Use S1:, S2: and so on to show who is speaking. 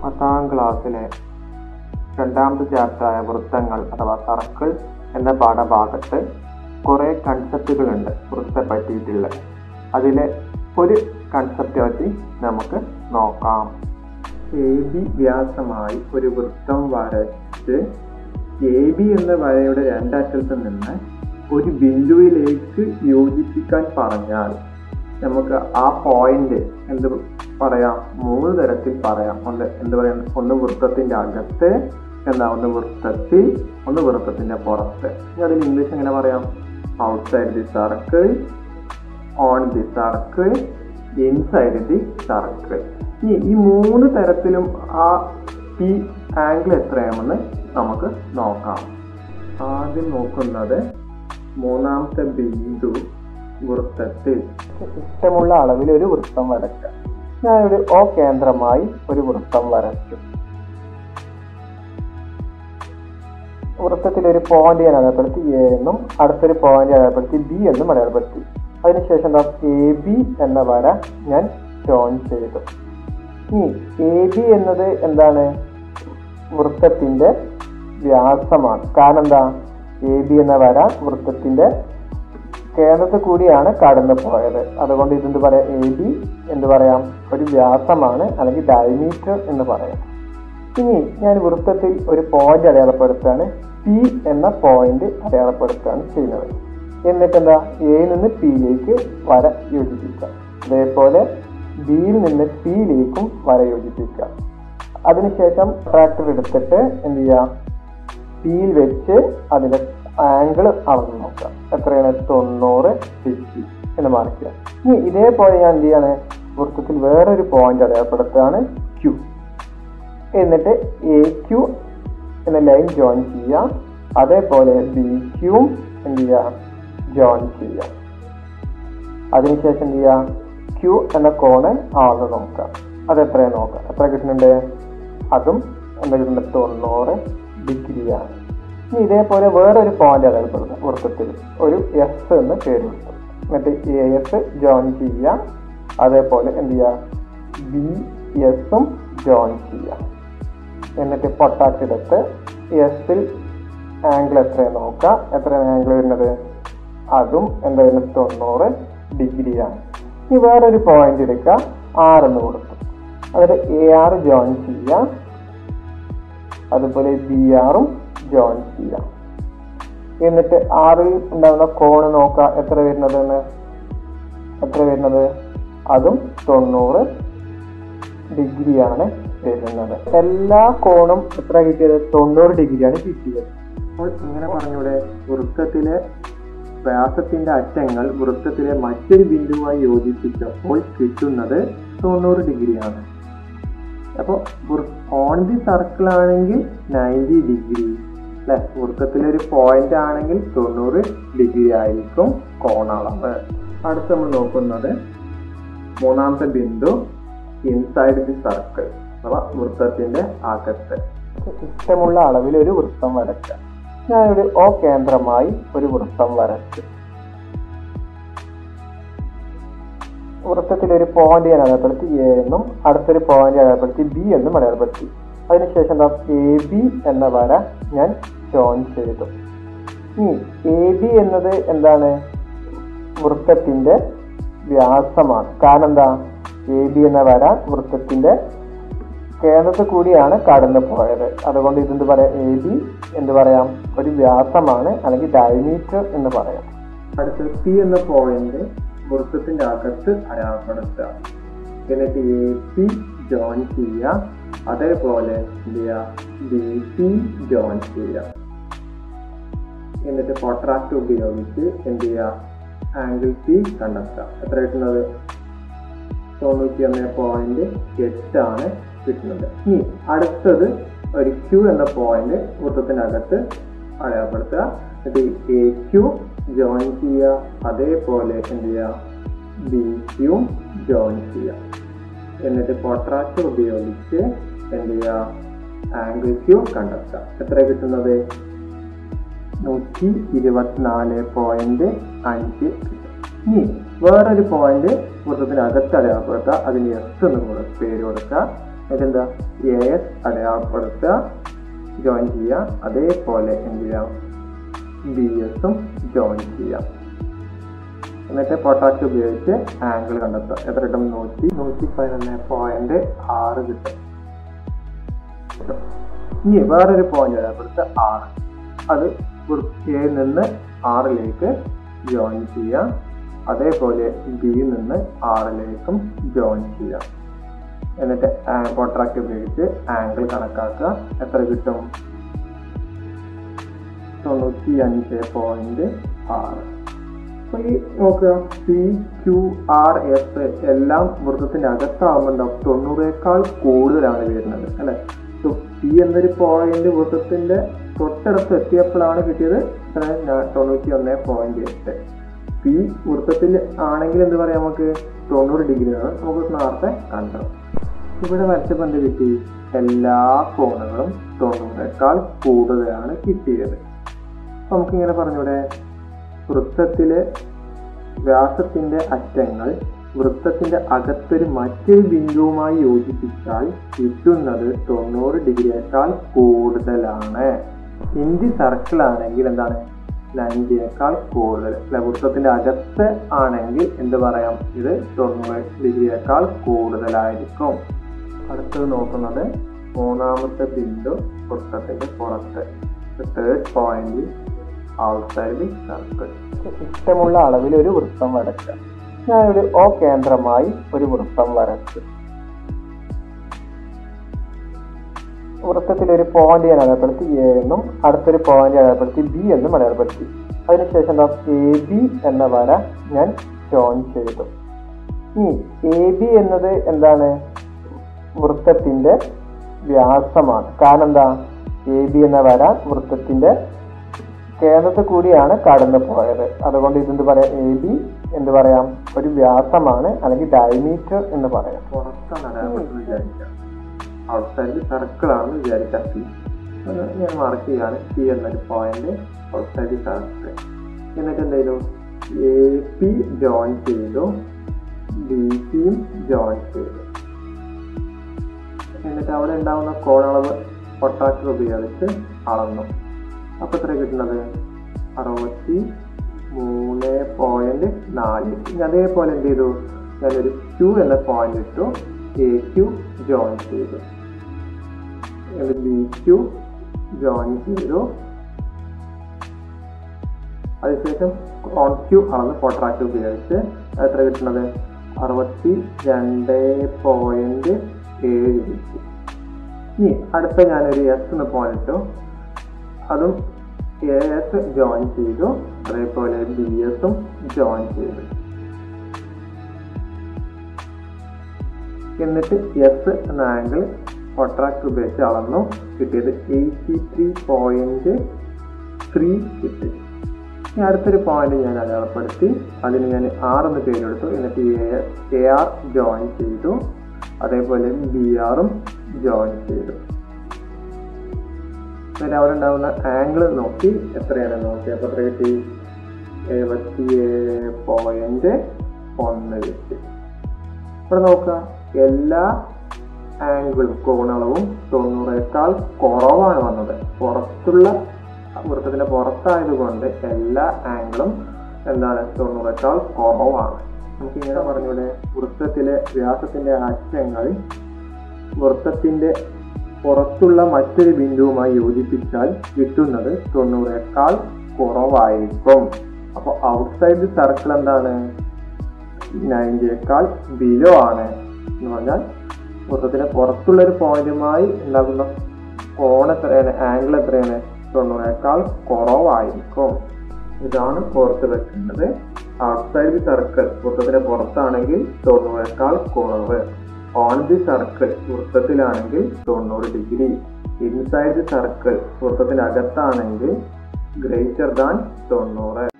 S1: പത്താം ക്ലാസ്സിലെ രണ്ടാമത്തെ ചാപ്റ്ററായ വൃത്തങ്ങൾ അഥവാ സർക്കിൾ എന്ന പാഠഭാഗത്ത് കുറേ കൺസെപ്റ്റുകളുണ്ട് വൃത്തെ പറ്റിയിട്ടുള്ള അതിലെ ഒരു കൺസെപ്റ്റ് പറ്റി നമുക്ക് നോക്കാം എ ബി വ്യാസമായി ഒരു വൃത്തം വരച്ച് എ ബി എന്ന വരയുടെ രണ്ടറ്റത്ത് നിന്ന് ഒരു ബിന്ദുവിലേക്ക് യോജിപ്പിക്കാൻ പറഞ്ഞാൽ നമുക്ക് ആ പോയിന്റ് എന്ത് പറയാം മൂന്ന് തരത്തിൽ പറയാം ഒന്ന് എന്ത് പറയാം ഒന്ന് വൃത്തത്തിന്റെ അകത്ത് എന്താ ഒന്ന് വൃത്തത്തിൽ ഒന്ന് വൃത്തത്തിന്റെ പുറത്ത് ഇനി അതിന് ഇംഗ്ലീഷ് എങ്ങനെ പറയാം outside the circle on the circle inside the circle ഇനി ഈ മൂന്ന് തരത്തിലും ആ ഈ ആംഗിൾ എത്രയാണെന്ന് നമുക്ക് നോക്കാം ആദ്യം നോക്കുന്നത് മൂന്നാമത്തെ ബിന്ദു വൃത്തത്തിൽ ഇഷ്ടമുള്ള അളവിൽ ഒരു വൃത്തം വരയ്ക്കാം ഞാനൊരു ഓ കേന്ദ്രമായി ഒരു വൃത്തം വരച്ചു വൃത്തത്തിൽ ഒരു പോയിന്റ് ഞാൻ അടയാളപ്പെടുത്തി എ എന്നും അടുത്തൊരു പോയിന്റ് അടയാളപ്പെടുത്തി ബി എന്നും അടയാളപ്പെടുത്തി അതിനുശേഷം എന്താ എ ബി എന്ന വര ഞാൻ ജോയിൻ ചെയ്തു ഇനി എ ബി എന്നത് എന്താണ് വൃത്തത്തിന്റെ വ്യാസമാണ് കാരണം എന്താ എ ബി എന്ന വര വൃത്തത്തിന്റെ കേന്ദ്രത്തിൽ കൂടിയാണ് കടന്നു പോയത് അതുകൊണ്ട് ഇതെന്ത് പറയാം എ ബി എന്ന് പറയാം ഒരു വ്യാസമാണ് അല്ലെങ്കിൽ ഡയമീറ്റർ എന്ന് പറയാം ഇനി ഞാൻ വൃത്തത്തിൽ ഒരു പോയിന്റ് അടയാളപ്പെടുത്താണ് പി എന്ന പോയിന്റ് അടയാളപ്പെടുത്തുകയാണ് ചെയ്യുന്നത് എന്നിട്ട് എന്താ എയിൽ നിന്ന് പിയിലേക്ക് വര യോജിപ്പിക്കുക അതേപോലെ ബിയിൽ നിന്ന് പിയിലേക്കും വര യോജിപ്പിക്കുക അതിനുശേഷം ട്രാക്ടർ എടുത്തിട്ട് എന്ത് ചെയ്യാം പിയിൽ വെച്ച് അതിന്റെ ആംഗിൾ അളന്ന് നോക്കാം എത്രയാണ് തൊണ്ണൂറ് ഡിഗ്രി എന്ന് മാറിക്കുക ഇനി ഇതേപോലെ ഞാൻ എന്ത് ചെയ്യാണ് വൃത്തത്തിൽ വേറൊരു പോയിന്റ് അടയാളപ്പെടുത്തുകയാണ് ക്യൂ എന്നിട്ട് എ ക്യൂ എന്ന ലൈൻ ജോയിൻ ചെയ്യാം അതേപോലെ ബി ക്യൂവും എന്ത് ചെയ്യാം ജോയിൻ ചെയ്യാം അതിനുശേഷം എന്ത് ചെയ്യാം ക്യൂ എന്ന കോണ് ആള് നോക്കാം അത് എത്രയാണ് നോക്കാം എത്ര കിട്ടുന്നുണ്ട് അതും എന്താ കിട്ടുന്നത് തൊണ്ണൂറ് ഡിഗ്രിയാണ് ഇനി ഇതേപോലെ വേറൊരു പോയിന്റ് അടയാളപ്പെടുത്തുക വൃത്തത്തിൽ ഒരു എസ് എന്ന് പേര് കൊടുത്തു എന്നിട്ട് എ എസ് ജോയിൻ ചെയ്യാം അതേപോലെ എന്ത് ചെയ്യാം ബി എസും ജോയിൻ ചെയ്യാം എന്നിട്ട് പൊട്ടാറ്റെടുത്ത് എസിൽ ആംഗിൾ എത്രയാണ് നോക്കാം എത്രയാണ് ആംഗിൾ വരുന്നത് അതും എന്താ വരുന്നത് തൊണ്ണൂറ് ഡിഗ്രിയാണ് ഇനി വേറൊരു പോയിന്റ് എടുക്കുക ആർ എന്ന് കൊടുത്തു എന്നിട്ട് എ ആർ ജോയിൻ ചെയ്യാം അതുപോലെ ബി ആറും ജോയിൻ ചെയ്യാം എന്നിട്ട് ആറിൽ ഉണ്ടാകുന്ന കോണ് നോക്കാം എത്ര വരുന്നതെന്ന് എത്ര വരുന്നത് അതും തൊണ്ണൂറ് ഡിഗ്രിയാണ് വരുന്നത് എല്ലാ കോണും എത്ര കിട്ടിയത് തൊണ്ണൂറ് ഡിഗ്രിയാണ് കിട്ടിയത് അപ്പോൾ ഇങ്ങനെ പറഞ്ഞൂടെ വൃത്തത്തിലെ വ്യാസത്തിന്റെ അറ്റങ്ങൾ വൃത്തത്തിലെ മറ്റൊരു ബിന്ദുവായി യോജിപ്പിച്ചപ്പോൾ കിട്ടുന്നത് തൊണ്ണൂറ് ഡിഗ്രിയാണ് അപ്പോൾ ഓൺ ദി സർക്കിൾ ആണെങ്കിൽ നയൻറ്റി ഡിഗ്രി അല്ലെ വൃത്തത്തിലെ ഒരു പോയിന്റ് ആണെങ്കിൽ തൊണ്ണൂറ് ഡിഗ്രി ആയിരിക്കും കോണളവ് അടുത്ത് നമ്മൾ നോക്കുന്നത് മൂന്നാമത്തെ ബിന്ദു ഇൻസൈഡ് ദി സർക്കിൾ അഥവാ വൃത്തത്തിന്റെ അകത്ത് ഇഷ്ടമുള്ള അളവിൽ ഒരു വൃത്തം വരയ്ക്കാം ഞാനൊരു ഓ കേന്ദ്രമായി ഒരു വൃത്തം വരച്ചു വൃത്തത്തിൽ ഒരു പോയിന്റ് ഞാൻ അടയാളപ്പെടുത്തി എ എന്നും അടുത്തൊരു പോയിന്റ് അടയാളപ്പെടുത്തി ബി എന്നും അടയാളപ്പെടുത്തി അതിനുശേഷം എന്താ എ ബി എന്ന വര ഞാൻ ജോയിൻ ചെയ്തു ഇനി എ ബി എന്നത് എന്താണ് വൃത്തത്തിന്റെ വ്യാസമാണ് കാരണം എന്താ എ ബി എന്ന വര വൃത്തത്തിന്റെ കേന്ദ്രത്തിൽ കൂടിയാണ് കടന്നു പോയത് അതുകൊണ്ട് ഇതെന്ത് പറയാം എ ബി എന്ന് പറയാം ഒരു വ്യാസമാണ് അല്ലെങ്കിൽ ഡയമീറ്റർ എന്ന് പറയാം അടുത്ത പി എന്ന പോയിന്റ് വൃത്തത്തിന്റെ അകത്ത് അടയാളപ്പെടുത്തുക എന്നിട്ട് എ പി ജോയിൻ ചെയ്യുക അതേപോലെ എന്ത് ചെയ്യുക ബി പി ജോയിൻ ചെയ്യുക എന്നിട്ട് പൊട്രാക്ട് ഉപയോഗിച്ച് എന്ത് ചെയ്യുക ആംഗിൾ പി കണ്ടെത്തുക എത്ര കിട്ടുന്നത് തൊണ്ണൂറ്റി ഒന്ന് പോയിന്റ് എട്ടാണ് കിട്ടുന്നത് ഇനി അടുത്തത് ഒരു ക്യൂ എന്ന പോയിന്റ് വൃത്തത്തിനകത്ത് അടയാളപ്പെടുത്തുക എന്നിട്ട് എ ക്യൂ ജോയിൻ ചെയ്യുക അതേപോലെ എന്ത് ചെയ്യുക ബി ക്യൂ ജോയിൻ ചെയ്യുക എന്നിട്ട് പൊട്രാക്ട് ഉപയോഗിച്ച് എന്ത് ചെയ്യുക ആംഗിൾ ക്യൂ കണ്ടെത്തുക എത്ര കിട്ടുന്നത് നൂറ്റി ഇരുപത്തിനാല് പോയിന്റ് അഞ്ച് കിട്ടും ഇനി വേറൊരു പോയിന്റ് വൃത്തത്തിനകത്ത് അടയാളപ്പെടുത്തുക അതിന് എസ് എന്ന് കൊടു- പേര് കൊടുക്കുക എന്നിട്ടെന്താ എ എസ് അടയാളപ്പെടുത്തുക ജോയിൻ ചെയ്യുക അതേപോലെ എന്ത് ചെയ്യാം ബി എസും ജോയിൻ ചെയ്യാം എന്നിട്ട് പൊട്ടാക്ട് ഉപയോഗിച്ച് ആംഗിൾ കണ്ടെത്തുക എത്ര കിട്ടും നൂറ്റി നൂറ്റി പതിനൊന്ന് പോയിന്റ് ആറ് കിട്ടും കിട്ടും. ഇനി വേറൊരു പോയിന്റ് അടയാളപ്പെടുത്തുക ആറ് അത് എയിൽ നിന്ന് ആറിലേക്ക് ജോയിൻ ചെയ്യാം അതേപോലെ ബിയിൽ നിന്ന് ആറിലേക്കും ജോയിൻ ചെയ്യാം എന്നിട്ട് കോൺട്രാക്ട് ഉപയോഗിച്ച് ആംഗിൾ കണക്കാക്കുക എത്ര കിട്ടും തൊണ്ണൂറ്റി അഞ്ച് പോയിന്റ് ആറ് അപ്പൊ ഈ നോക്കുക പി ക്യു ആർ എസ് എല്ലാം വൃത്തത്തിന്റെ അകത്താവുമ്പോൾ എന്താവും തൊണ്ണൂറേക്കാൾ കൂടുതലാണ് വരുന്നത് അല്ലെ പി എന്നൊരു പോയിന്റ് വൃത്തത്തിന്റെ തൊട്ടടുത്ത് എത്തിയപ്പോഴാണ് കിട്ടിയത് എത്ര ന- തൊണ്ണൂറ്റി ഒന്ന് പോയിന്റ് എട്ട് പി വൃത്തത്തിൽ ആണെങ്കിൽ എന്ത് പറയാം നമുക്ക് തൊണ്ണൂറ് ഡിഗ്രിയാണ് നമുക്ക് നേരത്തെ കണ്ടത് ഇവിടെ വരച്ചപ്പോൾ എന്ത് കിട്ടി എല്ലാ കോണുകളും തൊണ്ണൂറേക്കാൾ കൂടുതലാണ് കിട്ടിയത് അപ്പൊ നമുക്കിങ്ങനെ പറഞ്ഞൂടെ വൃത്തത്തിലെ വ്യാസത്തിന്റെ അറ്റങ്ങൾ വൃത്തത്തിന്റെ അകത്തൊരു മറ്റൊരു ബിന്ദുവുമായി യോജിപ്പിച്ചാൽ കിട്ടുന്നത് തൊണ്ണൂറ് ഡിഗ്രിയേക്കാൾ കൂടുതലാണ് ഇന്ത്യ സർക്കിൾ ആണെങ്കിൽ എന്താണ് നയൻറ്റിയേക്കാൾ കൂടുതൽ അല്ലെ വൃത്തത്തിന്റെ അകത്ത് ആണെങ്കിൽ എന്ത് പറയാം ഇത് തൊണ്ണൂറ് ഡിഗ്രിയേക്കാൾ കൂടുതലായിരിക്കും അടുത്തത് നോക്കുന്നത് മൂന്നാമത്തെ ബിന്ദു വൃത്തത്തിന്റെ പുറത്ത് third point outside the circle ഇഷ്ടമുള്ള അളവിൽ ഒരു വൃത്തം വരയ്ക്കുക ഞാനൊരു ഓ കേന്ദ്രമായി ഒരു വൃത്തം വരച്ചു വൃത്തത്തിൽ ഒരു പോയിന്റ് ഞാൻ അടയാളപ്പെടുത്തി എ എന്നും അടുത്തൊരു പോയിന്റ് അടയാളപ്പെടുത്തി ബി എന്നും അടയാളപ്പെടുത്തി അതിനുശേഷം എന്താ എ ബി എന്ന വര ഞാൻ ജോയിൻ ചെയ്തു ഇനി എ ബി എന്നത് എന്താണ് വൃത്തത്തിന്റെ വ്യാസമാണ് കാരണം എന്താ എ ബി എന്ന വര വൃത്തത്തിന്റെ കേന്ദ്രത്തിൽ കൂടിയാണ് കടന്നു പോയത് അതുകൊണ്ട് ഇതെന്ത് പറയാം എ ബി എന്ത് പറയാം ഒരു വ്യാസമാണ് അല്ലെങ്കിൽ ഡയമീറ്റർ എന്ന് പറയാം ഔട്ട്സൈഡ് സർക്കിൾ ആണെന്ന് വിചാരിക്കാം പി ഞാൻ മാർക്ക് ചെയ്യാണ് പി എന്നൊരു പോയിന്റ് ഔട്ട്സൈഡ് സർക്കിൾ എന്നിട്ട് എന്ത് ചെയ്തു എ പി ജോയിൻ ചെയ്തു ബി പിയും ജോയിൻ ചെയ്തു എന്നിട്ട് അവിടെ ഉണ്ടാവുന്ന കോണളവ് പൊട്ടാറ്റർ ഉപയോഗിച്ച് അളന്നു അപ്പൊ എത്ര കിട്ടുന്നത് അറുപത്തി മൂന്ന് പോയിന്റ് നാല് ഇനി അതേപോലെ എന്ത് ചെയ്തു ഞാനൊരു ക്യൂ എന്ന പോയിന്റ് ഇട്ടു എ ക്യൂ ജോയിൻ ചെയ്തു ബി ക്യൂ ജോയിൻ ചെയ്തു അതിനുശേഷം ഓൺ ക്യൂ അളന്ന് പൊട്രാക്ട് ഉപയോഗിച്ച് എത്ര കിട്ടുന്നത് അറുപത്തി രണ്ട് പോയിന്റ് ഏഴ് കിട്ടി ഇനി അടുത്ത ഞാനൊരു എസ് എന്ന് പോയിന്റ് ഇട്ടു അതും എ എസ് ജോയിൻ ചെയ്തു അതേപോലെ ബി എസും ജോയിൻ ചെയ്തു എന്നിട്ട് എസ് എന്ന ആംഗിൾ കോൺട്രാക്ട് ഉപയോഗിച്ച് അളന്നു കിട്ടിയത് എയ്റ്റി ത്രീ പോയിന്റ് ത്രീ കിട്ടി ഇനി അടുത്തൊരു പോയിന്റ് ഞാൻ അടയാളപ്പെടുത്തി അതിന് ഞാൻ ആർ എന്ന് പേരെടുത്തു എന്നിട്ട് എ ആർ ജോയിൻ ചെയ്തു അതേപോലെ ബി ആറും ജോയിൻ ചെയ്തു എന്നിട്ട് അവിടെ ഉണ്ടാവുന്ന ആംഗിൾ നോക്കി എത്രയാണ് നോക്കി അപ്പൊ എത്ര കിട്ടി എഴുപത്തി ഏഴ് പോയിന്റ് ഒന്ന് കിട്ടി ഇവിടെ നോക്കുക എല്ലാ ആംഗിളും കോണളവും തൊണ്ണൂറേക്കാൾ കുറവാണ് വന്നത് പുറത്തുള്ള വൃത്തത്തിന്റെ പുറത്തായതുകൊണ്ട് എല്ലാ ആംഗിളും എന്താണ് തൊണ്ണൂറേക്കാൾ കുറവാണ് നമുക്ക് ഇങ്ങനെ പറഞ്ഞൂടെ വൃത്തത്തിലെ വ്യാസത്തിന്റെ അറ്റങ്ങൾ വൃത്തത്തിന്റെ പുറത്തുള്ള മറ്റൊരു ബിന്ദുവുമായി യോജിപ്പിച്ചാൽ കിട്ടുന്നത് തൊണ്ണൂറേക്കാൾ കുറവായിരിക്കും അപ്പോൾ ഔട്ട്സൈഡ് സർക്കിൾ എന്താണ് നയൻറ്റിയേക്കാൾ ബിലോ ആണ് എന്ന് പറഞ്ഞാൽ വൃത്തത്തിന്റെ പുറത്തുള്ള ഒരു പോയിന്റുമായി ഉണ്ടാകുന്ന കോൺ എത്രയാണ് ആംഗിൾ എത്രയാണ് തൊണ്ണൂറേക്കാൾ കുറവായിരിക്കും ഇതാണ് ഓർത്ത് വെക്കേണ്ടത് ഔട്ട്സൈഡ് ദി സർക്കിൾ വൃത്തത്തിന്റെ പുറത്താണെങ്കിൽ തൊണ്ണൂറേക്കാൾ കുറവ് ഓൺ ദി സർക്കിൾ വൃത്തത്തിലാണെങ്കിൽ തൊണ്ണൂറ് ഡിഗ്രി ഇൻസൈഡ് ദി സർക്കിൾ വൃത്തത്തിന്റെ അകത്താണെങ്കിൽ ഗ്രേറ്റർ ദാൻ തൊണ്ണൂറ്